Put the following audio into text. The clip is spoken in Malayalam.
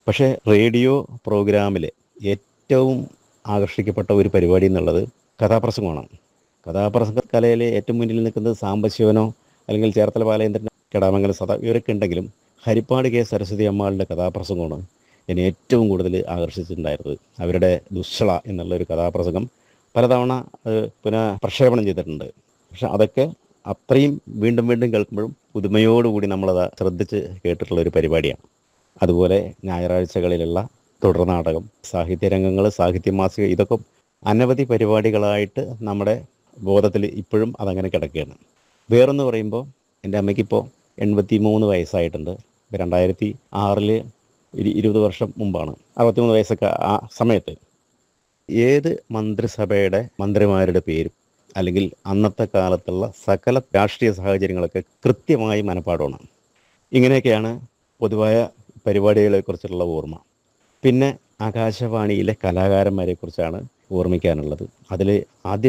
പക്ഷേ റേഡിയോ പ്രോഗ്രാമിൽ ഏറ്റവും ആകർഷിക്കപ്പെട്ട ഒരു പരിപാടി എന്നുള്ളത് കഥാപ്രസംഗമാണ് കഥാപ്രസംഗ കലയിലെ ഏറ്റവും മുന്നിൽ നിൽക്കുന്നത് സാംബശിവനോ അല്ലെങ്കിൽ ചേർത്തല ബാലേന്ദ്രനോ കെടാമംഗലം സദാ ഇവരൊക്കെ ഉണ്ടെങ്കിലും ഹരിപ്പാട് കെ സരസ്വതി അമ്മാളുടെ കഥാപ്രസംഗമാണ് എന്നെ ഏറ്റവും കൂടുതൽ ആകർഷിച്ചിട്ടുണ്ടായിരുന്നത് അവരുടെ ദുശ്ശള എന്നുള്ള ഒരു കഥാപ്രസംഗം പലതവണ അത് പുനഃ പ്രക്ഷേപണം ചെയ്തിട്ടുണ്ട് പക്ഷെ അതൊക്കെ അത്രയും വീണ്ടും വീണ്ടും കേൾക്കുമ്പോഴും പുതുമയോടുകൂടി നമ്മളത് ശ്രദ്ധിച്ച് കേട്ടിട്ടുള്ള ഒരു പരിപാടിയാണ് അതുപോലെ ഞായറാഴ്ചകളിലുള്ള തുടർനാടകം സാഹിത്യരംഗങ്ങൾ സാഹിത്യമാസിക ഇതൊക്കെ അനവധി പരിപാടികളായിട്ട് നമ്മുടെ ബോധത്തിൽ ഇപ്പോഴും അതങ്ങനെ കിടക്കുകയാണ് വേറൊന്ന് പറയുമ്പോൾ എൻ്റെ അമ്മയ്ക്കിപ്പോൾ എൺപത്തി മൂന്ന് വയസ്സായിട്ടുണ്ട് ഇപ്പം രണ്ടായിരത്തി ആറിൽ ഇരുപത് വർഷം മുമ്പാണ് അറുപത്തിമൂന്ന് വയസ്സൊക്കെ ആ സമയത്ത് ഏത് മന്ത്രിസഭയുടെ മന്ത്രിമാരുടെ പേരും അല്ലെങ്കിൽ അന്നത്തെ കാലത്തുള്ള സകല രാഷ്ട്രീയ സാഹചര്യങ്ങളൊക്കെ കൃത്യമായി മനപ്പാടമാണ് ഇങ്ങനെയൊക്കെയാണ് പൊതുവായ പരിപാടികളെക്കുറിച്ചുള്ള ഓർമ്മ പിന്നെ ആകാശവാണിയിലെ കലാകാരന്മാരെ കുറിച്ചാണ് ഓർമ്മിക്കാനുള്ളത് അതിൽ ആദ്യം